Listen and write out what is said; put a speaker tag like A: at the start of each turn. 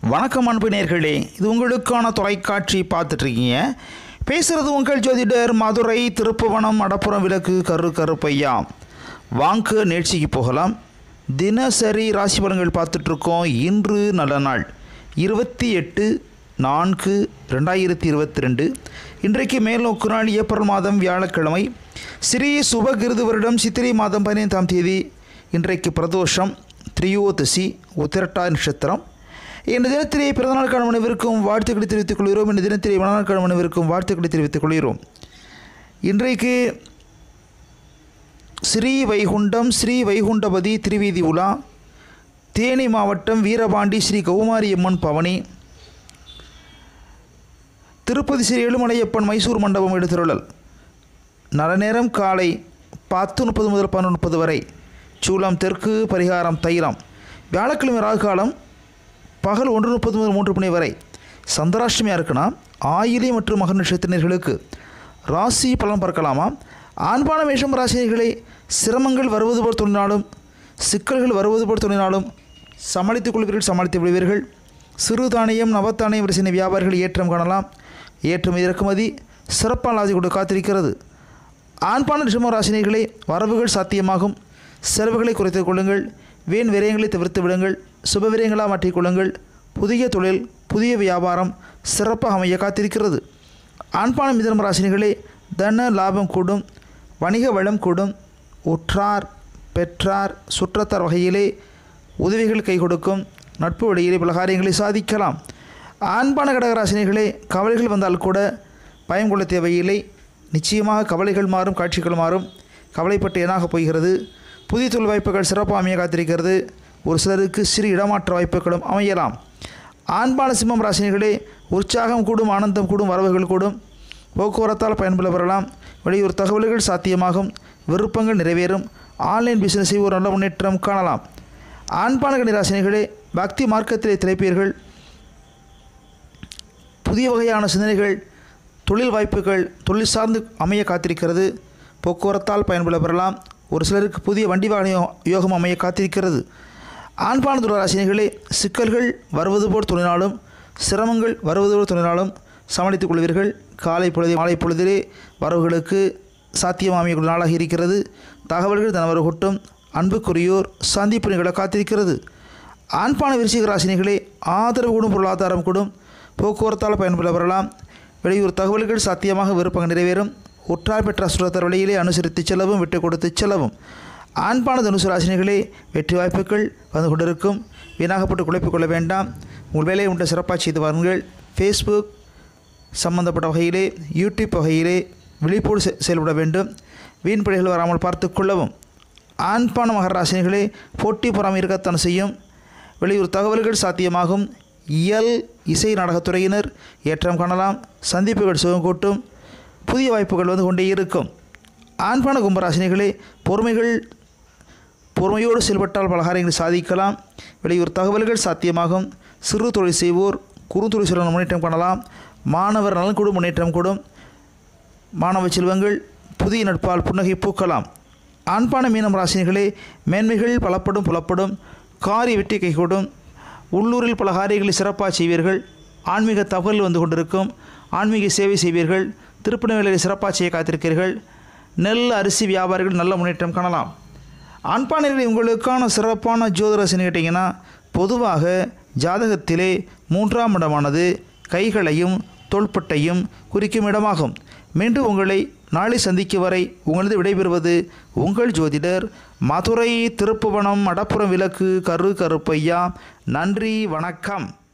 A: வணக்கம் அன்பு நேர்களே இது உங்களுக்கான தொலைக்காட்சி பார்த்துட்ருக்கீங்க பேசுகிறது உங்கள் ஜோதிடர் மதுரை திருப்புவனம் அடப்புறம் விளக்கு கரு கருப்பையா வாங்க நிகழ்ச்சிக்கு போகலாம் தினசரி ராசி பலன்கள் பார்த்துட்ருக்கோம் இன்று நல்ல நாள் இருபத்தி எட்டு நான்கு ரெண்டாயிரத்தி இருபத்தி ரெண்டு இன்றைக்கு மேல்நோக்கு நாள் ஏப்ரல் மாதம் வியாழக்கிழமை ஸ்ரீ சுபகிருது வருடம் சித்திரை மாதம் பதினைந்தாம் தேதி இன்றைக்கு பிரதோஷம் திரியோதசி உத்திரட்டா நட்சத்திரம் இந்த தினத்திலே பிறந்தநாள் காணவனவிற்கும் வாழ்த்துக்களை தெரிவித்துக் கொள்கிறோம் இந்த தினத்திலே மனநாள் காணவனவிற்கும் வாழ்த்துக்களை தெரிவித்துக் கொள்கிறோம் இன்றைக்கு ஸ்ரீ வைகுண்டம் ஸ்ரீ வைகுண்டபதி திருவீதி உலா தேனி மாவட்டம் வீரபாண்டி ஸ்ரீ கௌமாரியம்மன் பவனி திருப்பதி ஸ்ரீ ஏழுமலையப்பன் மைசூர் மண்டபம் எடுத்துள்ளல் நல்ல நேரம் காலை பத்து முப்பது முதல் பன்னெண்டு முப்பது வரை சூலம் தெற்கு பரிகாரம் தைலம் வியாழக்கிழமை ராகு காலம் பகல் ஒன்று முப்பது முதல் மூன்று மணி வரை சந்திராஷ்டமியாக இருக்குன்னா ஆயிலி மற்றும் மகன் நட்சத்திரர்களுக்கு ராசி பலன் பார்க்கலாமா ஆண்பான மேஷம் ராசினிகளை சிரமங்கள் வருவது போல் தோன்றினாலும் சிக்கல்கள் வருவது போல் தோன்றினாலும் சமாளித்துக் கொள்வீர்கள் சமாளித்து விடுவீர்கள் சிறு தானியம் நவத்தானியம் வரிசை வியாபாரிகள் ஏற்றம் காணலாம் ஏற்றுமதி இறக்குமதி சிறப்பான லாசி கொண்டு காத்திருக்கிறது ஆண்பான ரிஷம ராசினிகளே வரவுகள் சாத்தியமாகும் செலவுகளை குறைத்துக் கொள்ளுங்கள் வீண் விரயங்களை தவிர்த்து விடுங்கள் சுப விரயங்களாக மாற்றிக்கொள்ளுங்கள் புதிய தொழில் புதிய வியாபாரம் சிறப்பாக அமைய காத்திருக்கிறது ஆண்பான மிதனம் ராசினிகளே தன லாபம் கூடும் வணிக வளம் கூடும் உற்றார் பெற்றார் சுற்றத்தார் வகையிலே உதவிகள் கை கொடுக்கும் நட்பு வழியிலே பல காரியங்களை சாதிக்கலாம் ஆண்பான கடகராசினிகளே கவலைகள் வந்தால் கூட பயம் கொள்ள தேவையில்லை நிச்சயமாக கவலைகள் மாறும் காட்சிகள் மாறும் கவலைப்பட்டு என்னாக போகிறது புதிய தொழில் வாய்ப்புகள் சிறப்பாக அமைய காத்திருக்கிறது ஒரு சிலருக்கு சிறு இடமாற்ற வாய்ப்புகளும் அமையலாம் ஆண்பான சிம்மம் ராசினிகளே உற்சாகம் கூடும் ஆனந்தம் கூடும் வரவுகள் கூடும் போக்குவரத்தால் பயன்பெற பெறலாம் வெளியூர் தகவல்கள் சாத்தியமாகும் விருப்பங்கள் நிறைவேறும் ஆன்லைன் பிசினஸை ஒரு நல்ல முன்னேற்றம் காணலாம் ஆண்பான கணிராசினிகளே பக்தி மார்க்கத்திலே திளைப்பீர்கள் புதிய வகையான சிந்தனைகள் தொழில் வாய்ப்புகள் தொழில் சார்ந்து அமைய காத்திருக்கிறது போக்குவரத்தால் பயன்பெற பெறலாம் ஒரு சிலருக்கு புதிய வண்டி வாகன யோ- யோகம் அமைய காத்திருக்கிறது ஆண்பான துளராசினிகளே சிக்கல்கள் வருவது போல் தோன்றினாலும் சிரமங்கள் வருவது போல் தோன்றினாலும் சமாளித்துக் கொள்வீர்கள் காலை பொழுது மாலை பொழுதிலே வரவுகளுக்கு சாத்தியம் அமையக்கூடிய நாளாக இருக்கிறது தகவல்கள் தனவர கொட்டும் அன்புக்குரியோர் சந்திப்பு நிகழ காத்திருக்கிறது ஆண்பான விருச்சிக ராசினிகளே ஆதரவு கூடும் பொருளாதாரம் கூடும் போக்குவரத்தால் பயன்பெற பெறலாம் வெளியூர் தகவல்கள் சாத்தியமாக விருப்பங்கள் நிறைவேறும் உற்றார் பெற்ற சுரத்தர் வழியிலே அனுசரித்து செல்லவும் விட்டு கொடுத்து செல்லவும் ஆண்பான தனுசு ராசினிகளே வெற்றி வாய்ப்புகள் வந்து கொண்டிருக்கும் வீணாகப்பட்டு குழப்பிக் கொள்ள வேண்டாம் உங்கள் வேலையை உண்டு சிறப்பாக செய்து வாருங்கள் ஃபேஸ்புக் சம்பந்தப்பட்ட வகையிலே யூடியூப் வகையிலே விழிப்போடு செ- செயல்பட வேண்டும் வீண் பிழைகள் வராமல் பார்த்து கொள்ளவும் ஆண்பான மகராசினிகளே போட்டி பொறாமை இருக்கத்தான் செய்யும் வெளியூர் தகவல்கள் சாத்தியமாகும் இயல் இசை நாடகத்துறையினர் ஏற்றம் காணலாம் சந்திப்புகள் சுகம் கூட்டும் புதிய வாய்ப்புகள் வந்து கொண்டே இருக்கும் ஆண்பான கும்பராசினிகளே பொறுமைகள் பொறுமையோடு செயல்பட்டால் பல காரியங்களை சாதிக்கலாம் வெளியூர் தகவல்கள் சாத்தியமாகும் சிறு தொழில் செய்வோர் குறுந்தொழில் சிறந்த முன்னேற்றம் காணலாம் மாணவர் நலன் கூடும் முன்னேற்றம் கூடும் மாணவ செல்வங்கள் புதிய நட்பால் புன்னகை பூக்கலாம் ஆண்பான மீனம் ராசினிகளே மேன்மைகள் பலப்படும் புலப்படும் காரிய வெற்றி கைகூடும் உள்ளூரில் பல காரியங்களை சிறப்பாக செய்வீர்கள் ஆன்மீக தகவல் வந்து கொண்டிருக்கும் ஆன்மீக சேவை செய்வீர்கள் திருப்பணி வேலையை சிறப்பாக செய்ய காத்திருக்கிறீர்கள் நெல் அரிசி வியாபாரிகள் நல்ல முன்னேற்றம் காணலாம் ஆண்பானைகள் உங்களுக்கான சிறப்பான ஜோதிரசன் கேட்டிங்கன்னா பொதுவாக ஜாதகத்திலே மூன்றாம் இடமானது கைகளையும் தோள்பட்டையும் குறிக்கும் இடமாகும் மீண்டும் உங்களை நாளை சந்திக்கும் வரை உங்களது விடைபெறுவது உங்கள் ஜோதிடர் மதுரை திருப்புவனம் அடப்புறம் விளக்கு கரு கருப்பையா நன்றி வணக்கம்